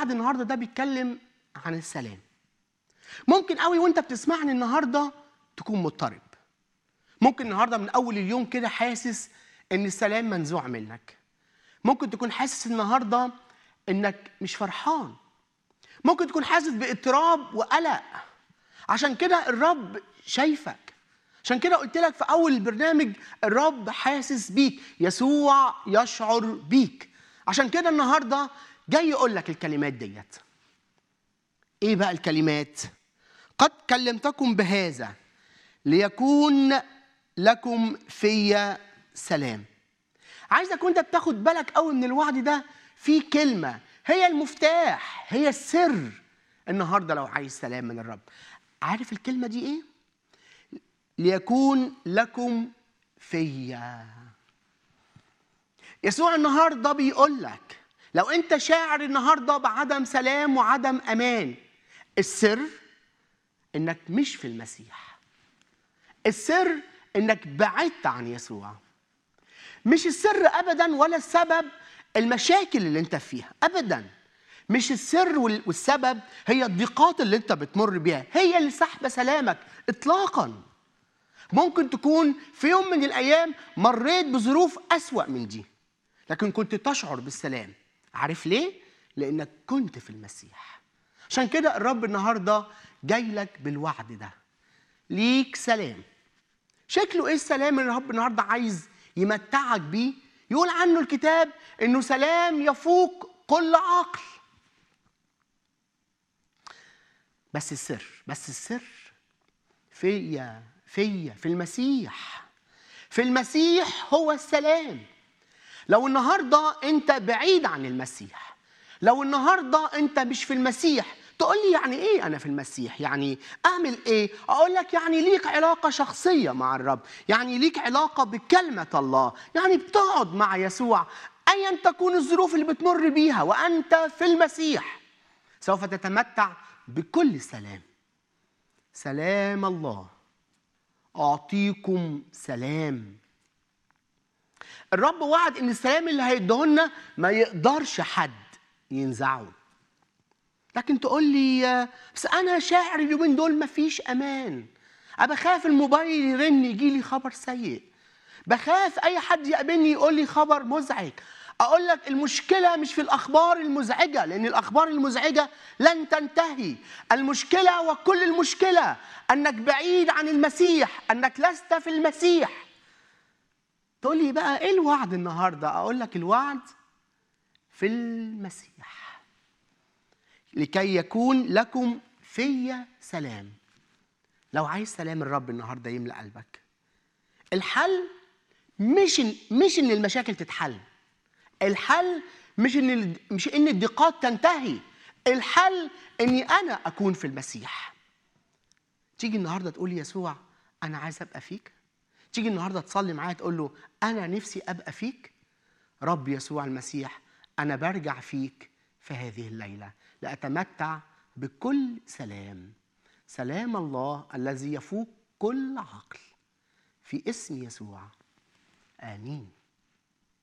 الوعد النهارده ده بيتكلم عن السلام ممكن قوي وانت بتسمعني النهارده تكون مضطرب ممكن النهارده من اول اليوم كده حاسس ان السلام منزوع منك ممكن تكون حاسس النهارده انك مش فرحان ممكن تكون حاسس باضطراب وقلق عشان كده الرب شايفك عشان كده قلت لك في اول البرنامج الرب حاسس بيك يسوع يشعر بيك عشان كده النهارده جاي يقول لك الكلمات ديت ايه بقى الكلمات قد كلمتكم بهذا ليكون لكم في سلام عايزك وانت بتاخد بالك قوي من الوعد ده في كلمه هي المفتاح هي السر النهارده لو عايز سلام من الرب عارف الكلمه دي ايه ليكون لكم فيا يسوع النهارده بيقول لك لو انت شاعر النهارده بعدم سلام وعدم امان السر انك مش في المسيح السر انك بعدت عن يسوع مش السر ابدا ولا السبب المشاكل اللي انت فيها ابدا مش السر وال- والسبب هي الضيقات اللي انت بتمر بيها هي اللي سحبه سلامك اطلاقا ممكن تكون في يوم من الايام مريت بظروف اسوا من دي لكن كنت تشعر بالسلام عارف ليه لانك كنت في المسيح عشان كده الرب النهارده جاي لك بالوعد ده ليك سلام شكله ايه السلام اللي الرب النهارده عايز يمتعك بيه يقول عنه الكتاب انه سلام يفوق كل عقل بس السر بس السر فيا فيا في المسيح في المسيح هو السلام لو النهارده انت بعيد عن المسيح لو النهارده انت مش في المسيح تقول لي يعني ايه انا في المسيح يعني اعمل ايه اقول لك يعني ليك علاقه شخصيه مع الرب يعني ليك علاقه بكلمه الله يعني بتقعد مع يسوع ايا تكون الظروف اللي بتمر بيها وانت في المسيح سوف تتمتع بكل سلام سلام الله اعطيكم سلام الرب وعد ان السلام اللي هيديهولنا ما يقدرش حد ينزعه لكن تقول لي آه، بس انا شاعر اليومين دول مفيش امان انا بخاف الموبايل يرن يجي لي خبر سيء بخاف اي حد يقابلني يقول لي خبر مزعج اقول لك المشكله مش في الاخبار المزعجه لان الاخبار المزعجه لن تنتهي المشكله وكل المشكله انك بعيد عن المسيح انك لست في المسيح تقول لي بقى ايه الوعد النهارده اقول لك الوعد في المسيح لكي يكون لكم في سلام لو عايز سلام الرب النهارده يملأ قلبك الحل مش إن مش ان المشاكل تتحل الحل مش ان ال- مش ان الضيقات تنتهي الحل اني انا اكون في المسيح تيجي النهارده تقول لي يسوع انا عايز ابقى فيك تيجي النهارده تصلي معايا تقول له انا نفسي ابقى فيك رب يسوع المسيح انا برجع فيك في هذه الليله لاتمتع بكل سلام سلام الله الذي يفوق كل عقل في اسم يسوع امين